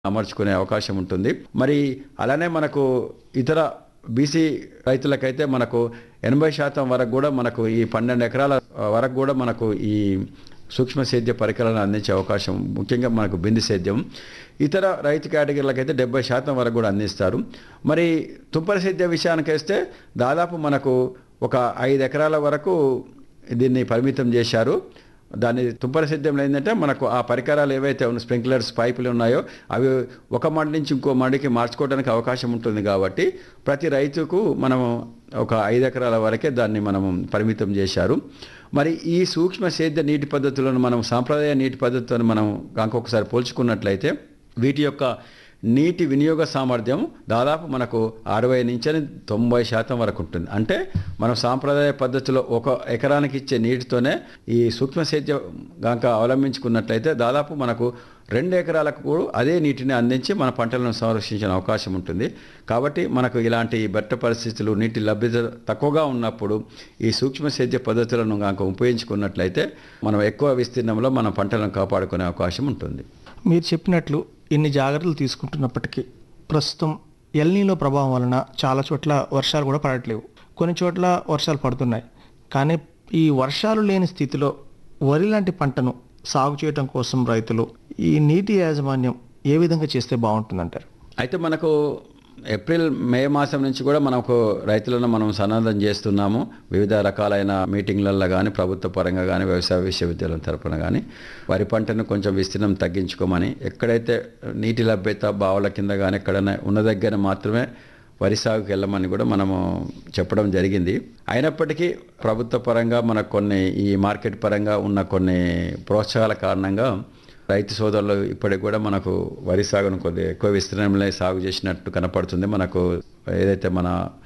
అమర్చుకునే అవకాశం ఉంటుంది మరి అలానే మనకు ఇతర బీసీ రైతులకైతే మనకు ఎనభై శాతం వరకు కూడా మనకు ఈ పన్నెండు ఎకరాల వరకు కూడా మనకు ఈ సూక్ష్మ సేద్య పరికరాలను అందించే అవకాశం ముఖ్యంగా మనకు బిందు సేద్యం ఇతర రైతు కేటగిరీలకైతే డెబ్బై శాతం వరకు కూడా అందిస్తారు మరి తుంపర సేద్య విషయానికి వస్తే దాదాపు మనకు ఒక ఐదు ఎకరాల వరకు దీన్ని పరిమితం చేశారు దాని తుంపర సిద్ధంలో ఏంటంటే మనకు ఆ పరికరాలు ఏవైతే ఉన్న స్ప్రింక్లర్స్ పైపులు ఉన్నాయో అవి ఒక మడి నుంచి ఇంకో మడికి మార్చుకోవడానికి అవకాశం ఉంటుంది కాబట్టి ప్రతి రైతుకు మనము ఒక ఐదు ఎకరాల వరకే దాన్ని మనం పరిమితం చేశారు మరి ఈ సూక్ష్మ సేద్య నీటి పద్ధతులను మనం సాంప్రదాయ నీటి పద్ధతులను మనం ఇంకొకసారి పోల్చుకున్నట్లయితే వీటి యొక్క నీటి వినియోగ సామర్థ్యం దాదాపు మనకు అరవై నుంచి తొంభై శాతం వరకు ఉంటుంది అంటే మనం సాంప్రదాయ పద్ధతిలో ఒక ఎకరానికి ఇచ్చే నీటితోనే ఈ సూక్ష్మ సేద్య గంక అవలంబించుకున్నట్లయితే దాదాపు మనకు రెండు ఎకరాలకు కూడా అదే నీటిని అందించి మన పంటలను సంరక్షించిన అవకాశం ఉంటుంది కాబట్టి మనకు ఇలాంటి బట్ట పరిస్థితులు నీటి లభ్యత తక్కువగా ఉన్నప్పుడు ఈ సూక్ష్మ సేద్య పద్ధతులను కనుక ఉపయోగించుకున్నట్లయితే మనం ఎక్కువ విస్తీర్ణంలో మన పంటలను కాపాడుకునే అవకాశం ఉంటుంది మీరు చెప్పినట్లు ఇన్ని జాగ్రత్తలు తీసుకుంటున్నప్పటికీ ప్రస్తుతం ఎల్నీలో ప్రభావం వలన చాలా చోట్ల వర్షాలు కూడా పడట్లేవు కొన్ని చోట్ల వర్షాలు పడుతున్నాయి కానీ ఈ వర్షాలు లేని స్థితిలో వరి లాంటి పంటను సాగు చేయడం కోసం రైతులు ఈ నీటి యాజమాన్యం ఏ విధంగా చేస్తే బాగుంటుందంటారు అయితే మనకు ఏప్రిల్ మే మాసం నుంచి కూడా మనకు రైతులను మనం సన్నద్ధం చేస్తున్నాము వివిధ రకాలైన మీటింగ్లలో కానీ ప్రభుత్వ పరంగా కానీ వ్యవసాయ విశ్వవిద్యాలయం తరపున కానీ వరి పంటను కొంచెం విస్తీర్ణం తగ్గించుకోమని ఎక్కడైతే నీటి లభ్యత బావుల కింద కానీ ఎక్కడైనా ఉన్న దగ్గర మాత్రమే వరి సాగుకి వెళ్ళమని కూడా మనము చెప్పడం జరిగింది అయినప్పటికీ ప్రభుత్వ పరంగా మనకు కొన్ని ఈ మార్కెట్ పరంగా ఉన్న కొన్ని ప్రోత్సాహాల కారణంగా రైతు సోదరులు ఇప్పటికి కూడా మనకు వరి సాగును కొద్దిగా ఎక్కువ విస్తీర్ణంలో సాగు చేసినట్టు కనపడుతుంది మనకు ఏదైతే మన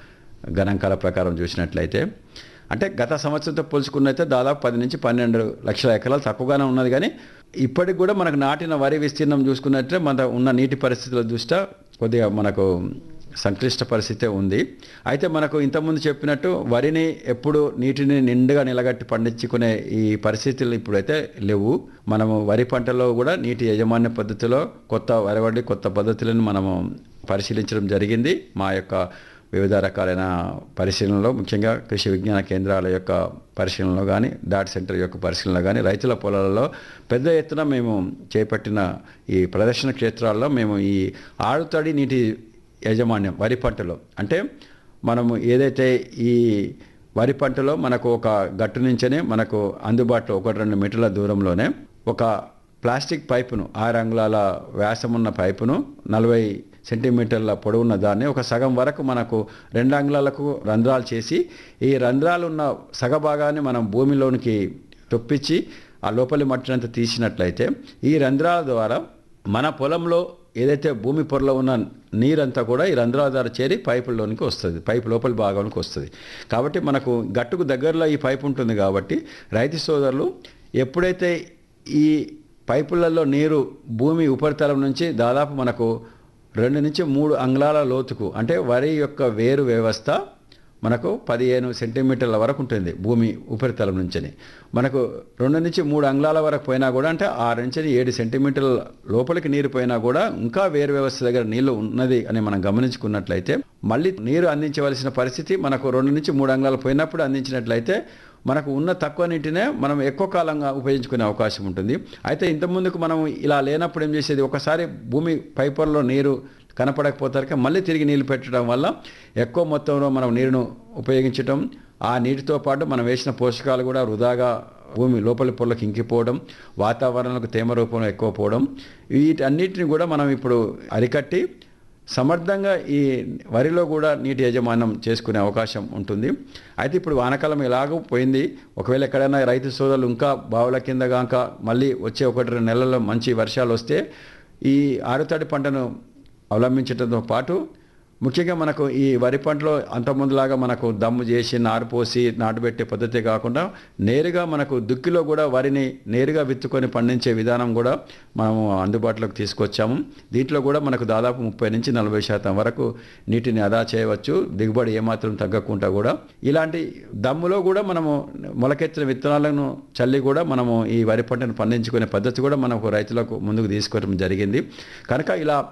గణాంకాల ప్రకారం చూసినట్లయితే అంటే గత సంవత్సరంతో పోల్చుకున్నైతే దాదాపు పది నుంచి పన్నెండు లక్షల ఎకరాలు తక్కువగానే ఉన్నది కానీ ఇప్పటికి కూడా మనకు నాటిన వరి విస్తీర్ణం చూసుకున్నట్లయితే మన ఉన్న నీటి పరిస్థితుల దృష్ట్యా కొద్దిగా మనకు సంక్లిష్ట పరిస్థితే ఉంది అయితే మనకు ఇంతకుముందు చెప్పినట్టు వరిని ఎప్పుడు నీటిని నిండుగా నిలగట్టి పండించుకునే ఈ పరిస్థితులు ఇప్పుడైతే లేవు మనము వరి పంటలో కూడా నీటి యాజమాన్య పద్ధతిలో కొత్త వరివడి కొత్త పద్ధతులను మనము పరిశీలించడం జరిగింది మా యొక్క వివిధ రకాలైన పరిశీలనలో ముఖ్యంగా కృషి విజ్ఞాన కేంద్రాల యొక్క పరిశీలనలో కానీ డాట్ సెంటర్ యొక్క పరిశీలనలో కానీ రైతుల పొలాలలో పెద్ద ఎత్తున మేము చేపట్టిన ఈ ప్రదర్శన క్షేత్రాల్లో మేము ఈ ఆడుతడి నీటి యాజమాన్యం వరి పంటలో అంటే మనము ఏదైతే ఈ వరి పంటలో మనకు ఒక గట్టు నుంచే మనకు అందుబాటులో ఒకటి రెండు మీటర్ల దూరంలోనే ఒక ప్లాస్టిక్ పైపును ఆరు అంగుళాల వ్యాసమున్న పైపును నలభై సెంటీమీటర్ల పొడవున్న దాన్ని ఒక సగం వరకు మనకు రెండు అంగుళాలకు రంధ్రాలు చేసి ఈ రంధ్రాలు ఉన్న సగభాగాన్ని మనం భూమిలోనికి తొప్పించి ఆ లోపలి మట్టినంతా తీసినట్లయితే ఈ రంధ్రాల ద్వారా మన పొలంలో ఏదైతే భూమి పొరలో ఉన్న నీరంతా కూడా ఈ రంధ్రాల ద్వారా చేరి పైపుల్లోనికి వస్తుంది పైపు లోపలి భాగంలోకి వస్తుంది కాబట్టి మనకు గట్టుకు దగ్గరలో ఈ పైపు ఉంటుంది కాబట్టి రైతు సోదరులు ఎప్పుడైతే ఈ పైపులలో నీరు భూమి ఉపరితలం నుంచి దాదాపు మనకు రెండు నుంచి మూడు అంగుళాల లోతుకు అంటే వరి యొక్క వేరు వ్యవస్థ మనకు పదిహేను సెంటీమీటర్ల వరకు ఉంటుంది భూమి ఉపరితలం నుంచి మనకు రెండు నుంచి మూడు అంగుళాల వరకు పోయినా కూడా అంటే ఆరు నుంచి ఏడు సెంటీమీటర్ల లోపలికి నీరు పోయినా కూడా ఇంకా వేరు వ్యవస్థ దగ్గర నీళ్లు ఉన్నది అని మనం గమనించుకున్నట్లయితే మళ్ళీ నీరు అందించవలసిన పరిస్థితి మనకు రెండు నుంచి మూడు అంగుళాలు పోయినప్పుడు అందించినట్లయితే మనకు ఉన్న తక్కువ నీటినే మనం ఎక్కువ కాలంగా ఉపయోగించుకునే అవకాశం ఉంటుంది అయితే ఇంతకుముందుకు మనం ఇలా లేనప్పుడు ఏం చేసేది ఒకసారి భూమి పైపర్లో నీరు కనపడకపోతారు మళ్ళీ తిరిగి నీళ్లు పెట్టడం వల్ల ఎక్కువ మొత్తంలో మనం నీరును ఉపయోగించడం ఆ నీటితో పాటు మనం వేసిన పోషకాలు కూడా వృధాగా భూమి లోపలి పొరలకు ఇంకిపోవడం వాతావరణంలో తేమ రూపంలో ఎక్కువ పోవడం వీటన్నిటిని కూడా మనం ఇప్పుడు అరికట్టి సమర్థంగా ఈ వరిలో కూడా నీటి యజమానం చేసుకునే అవకాశం ఉంటుంది అయితే ఇప్పుడు వానకాలం ఎలాగో పోయింది ఒకవేళ ఎక్కడైనా రైతు సోదరులు ఇంకా బావుల కింద కాక మళ్ళీ వచ్చే ఒకటి రెండు నెలల్లో మంచి వర్షాలు వస్తే ఈ ఆరుతడి పంటను అవలంబించడంతో పాటు ముఖ్యంగా మనకు ఈ వరి పంటలో అంతకుముందులాగా మనకు దమ్ము చేసి నారు పోసి నాటుబెట్టే పద్ధతి కాకుండా నేరుగా మనకు దుక్కిలో కూడా వరిని నేరుగా విత్తుకొని పండించే విధానం కూడా మనము అందుబాటులోకి తీసుకొచ్చాము దీంట్లో కూడా మనకు దాదాపు ముప్పై నుంచి నలభై శాతం వరకు నీటిని ఆదా చేయవచ్చు దిగుబడి ఏమాత్రం తగ్గకుండా కూడా ఇలాంటి దమ్ములో కూడా మనము మొలకెత్తిన విత్తనాలను చల్లి కూడా మనము ఈ వరి పంటను పండించుకునే పద్ధతి కూడా మనకు రైతులకు ముందుకు తీసుకోవడం జరిగింది కనుక ఇలా